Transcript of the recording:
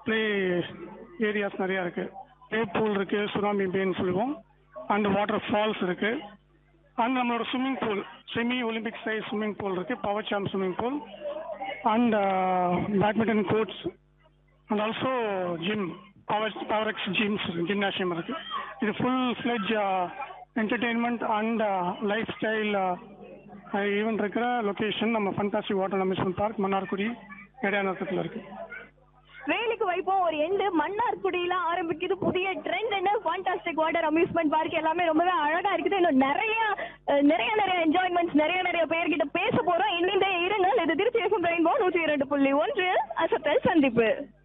play areas நிறையா இருக்குது play pool இருக்குது சுனாமி பேன்னு சொல்லுவோம் அண்ட் வாட்டர் ஃபால்ஸ் இருக்குது அண்ட் நம்மளோட swimming pool semi Olympic size swimming pool இருக்குது power some swimming pool and badminton courts and also gym power power x gyms gymnasium இருக்குது இது full fledge entertainment and lifestyle event இருக்கிற location நம்ம fantasy water amusement park Mannargudi இடையாநத்தத்தில் இருக்குது வேலைக்கு வைப்போம் ஒரு எண்டு மன்னார்குடியில ஆரம்பிக்குது புதிய ட்ரெண்ட் என்ன ஃபண்டாஸ்டிக் வாட்டர் அம்யூஸ்மெண்ட் பார்க் எல்லாமே ரொம்பவே அழகா இருக்குது இன்னும் நிறைய அஹ், நிறைய நிறைய என்ஜாய்மெண்ட்ஸ் நிறைய நிறைய பேர்கிட்ட பேச போறோம் இணைந்தே இருங்கள் இது திருச்சி எஃப்எம் ரெயின்போ நூற்றி இரண்டு புள்ளி ஒன்று அசத்தல் சந்திப்பு